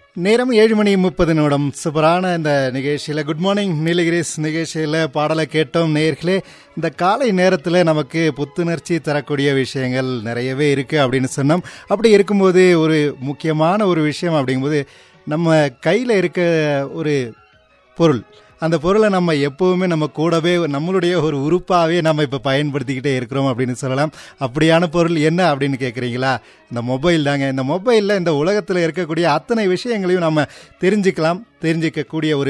நேரம் ஏழு மணி முப்பது நிமிடம் சூப்பரான இந்த நிகழ்ச்சியில் குட் மார்னிங் நீலகிரிஸ் நிகழ்ச்சியில் பாடலை கேட்டோம் நேர்களே இந்த காலை நேரத்தில் நமக்கு புத்துணர்ச்சி தரக்கூடிய விஷயங்கள் நிறையவே இருக்குது அப்படின்னு சொன்னோம் அப்படி இருக்கும்போது ஒரு முக்கியமான ஒரு விஷயம் அப்படிங்கும்போது நம்ம கையில் இருக்க ஒரு பொருள் அந்த பொருளை நம்ம எப்பவுமே நம்ம கூடவே நம்மளுடைய ஒரு உறுப்பாகவே நம்ம இப்போ பயன்படுத்திக்கிட்டே இருக்கிறோம் அப்படின்னு சொல்லலாம் அப்படியான பொருள் என்ன அப்படின்னு கேட்குறீங்களா இந்த மொபைல் தாங்க இந்த மொபைலில் இந்த உலகத்தில் இருக்கக்கூடிய அத்தனை விஷயங்களையும் நம்ம தெரிஞ்சுக்கலாம் தெரிஞ்சிக்கக்கூடிய ஒரு